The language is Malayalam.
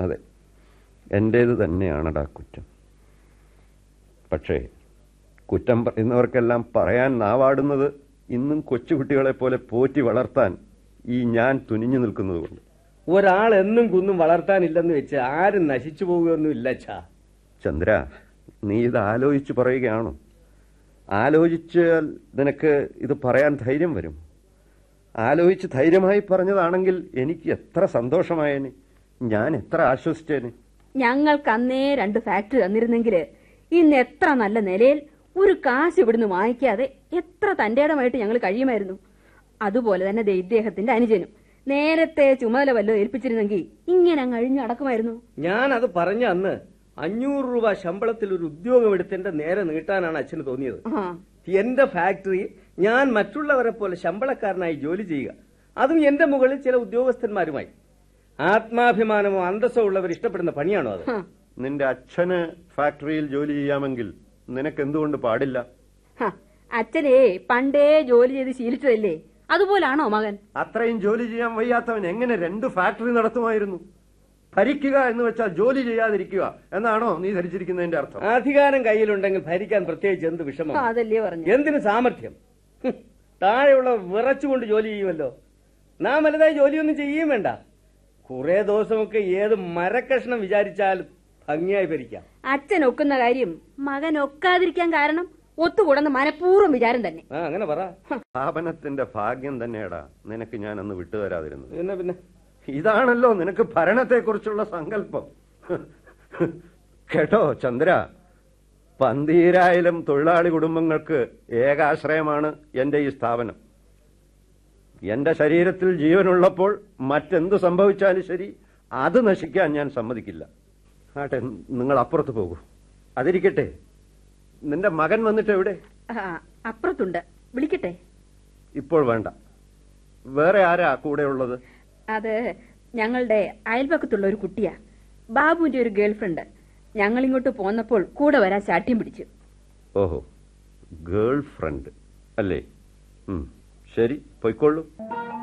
അതെ എൻ്റേത് തന്നെയാണടാ കുറ്റം പക്ഷേ കുറ്റം പറയുന്നവർക്കെല്ലാം പറയാൻ നാവാടുന്നത് ഇന്നും കൊച്ചുകുട്ടികളെ പോലെ പോറ്റി വളർത്താൻ ഈ ഞാൻ തുനിഞ്ഞു നിൽക്കുന്നതുകൊണ്ട് ഒരാൾ എന്നും കുന്നും വളർത്താനില്ലെന്ന് വെച്ച് ആരും നശിച്ചു പോവുകയൊന്നും ഇല്ല അച്ഛാ ചന്ദ്ര നീ ഇത് ആലോചിച്ച് പറയുകയാണോ ആലോചിച്ചാൽ നിനക്ക് ഇത് പറയാൻ ധൈര്യം വരും ആലോചിച്ച് ധൈര്യമായി പറഞ്ഞതാണെങ്കിൽ എനിക്ക് എത്ര സന്തോഷമായേനെ ഞാൻ എത്ര ആശ്വസിച്ചേനെ ഞങ്ങൾക്ക് അന്നേ രണ്ട് ഫാക്ടറി തന്നിരുന്നെങ്കിൽ ഇന്ന് എത്ര നല്ല നിലയിൽ ഒരു കാശ് ഇവിടുന്ന് വാങ്ങിക്കാതെ എത്ര തന്റേടമായിട്ട് ഞങ്ങൾ കഴിയുമായിരുന്നു അതുപോലെ തന്നെ ദേ ഇദ്ദേഹത്തിന്റെ അനുജനും നേരത്തെ ചുമതല വല്ലതും ഏൽപ്പിച്ചിരുന്നെങ്കിൽ ഇങ്ങനെ അങ്ങ് അഴിഞ്ഞു നടക്കുമായിരുന്നു ഞാൻ അത് പറഞ്ഞ അന്ന് അഞ്ഞൂറ് രൂപ ശമ്പളത്തിൽ ഒരു ഉദ്യോഗം എടുത്തെന്റെ നേരെ നീട്ടാനാണ് അച്ഛന് തോന്നിയത് ആ എന്റെ ഫാക്ടറിയിൽ ഞാൻ മറ്റുള്ളവരെ പോലെ ശമ്പളക്കാരനായി ജോലി ചെയ്യുക അതും എന്റെ മുകളിൽ ചില ഉദ്യോഗസ്ഥന്മാരുമായി ആത്മാഭിമാനമോ അന്തസ്സോ ഉള്ളവർ ഇഷ്ടപ്പെടുന്ന പണിയാണോ അത് ഹ. നിന്റെ അച്ഛന് ഫാക്ടറിയിൽ ജോലി ചെയ്യാമെങ്കിൽ നിനക്ക് എന്തുകൊണ്ട് പാടില്ല ഹ, അച്ഛനെ പണ്ടേ ജോലി ചെയ്ത് ശീലിച്ചതല്ലേ അതുപോലാണോ മകൻ അത്രയും ജോലി ചെയ്യാൻ വയ്യാത്തവൻ എങ്ങനെ രണ്ട് ഫാക്ടറി നടത്തുമായിരുന്നു ഭരിക്കുക എന്ന് വെച്ചാൽ ജോലി ചെയ്യാതിരിക്കുക എന്നാണോ നീ ധരിച്ചിരിക്കുന്നതിന്റെ അർത്ഥം അധികാരം കയ്യിലുണ്ടെങ്കിൽ ഭരിക്കാൻ പ്രത്യേകിച്ച് എന്ത് വിഷമം അതല്ലേ പറഞ്ഞു എന്തിനു സാമർഥ്യം ഹും, താഴെയുള്ള വിറച്ചുകൊണ്ട് ജോലി ചെയ്യുമല്ലോ നാം വലുതായി ജോലിയൊന്നും ചെയ്യുകയും വേണ്ട കുറെ ദിവസമൊക്കെ ഏത് മരക്കഷ്ണം വിചാരിച്ചാലും ഭംഗിയായി ഭരിക്കാം അച്ഛൻ ഒക്കുന്ന കാര്യം മകൻ ഒക്കാതിരിക്കാൻ കാരണം ഒത്തുകൂടെന്ന് മനഃപൂർവ്വം വിചാരം തന്നെ ആ അങ്ങനെ പറ സ്ഥാപനത്തിന്റെ ഭാഗ്യം തന്നെയാടാ നിനക്ക് ഞാൻ അന്ന് വിട്ടുതരാതിരുന്നത് പിന്നെ പിന്നെ ഇതാണല്ലോ നിനക്ക് ഭരണത്തെക്കുറിച്ചുള്ള സങ്കല്പം കേട്ടോ ചന്ദ്ര പന്തീരായിരം തൊഴിലാളി കുടുംബങ്ങൾക്ക് ഏകാശ്രയമാണ് എന്റെ ഈ സ്ഥാപനം എന്റെ ശരീരത്തിൽ ജീവനുള്ളപ്പോൾ മറ്റെന്ത് സംഭവിച്ചാലും ശരി അത് നശിക്കാൻ ഞാൻ സമ്മതിക്കില്ല ആട്ടെ നിങ്ങൾ അപ്പുറത്ത് പോകൂ അതിരിക്കട്ടെ നിന്റെ മകൻ വന്നിട്ട് എവിടെ ആ, അപ്പുറത്തുണ്ട് വിളിക്കട്ടെ ഇപ്പോൾ വേണ്ട വേറെ ആരാ കൂടെ ഉള്ളത് അത് ഞങ്ങളുടെ അയൽപക്കത്തുള്ള ഒരു കുട്ടിയാ ബാബുവിന്റെ ഒരു ഗേൾഫ്രണ്ട് ഞങ്ങൾ ഇങ്ങോട്ട് പോന്നപ്പോൾ കൂടെ വരാൻ ശാഠ്യം പിടിച്ചു ഓഹോ ഗേൾ ഫ്രണ്ട് അല്ലേ ഉം, ശരി പൊയ്ക്കൊള്ളൂ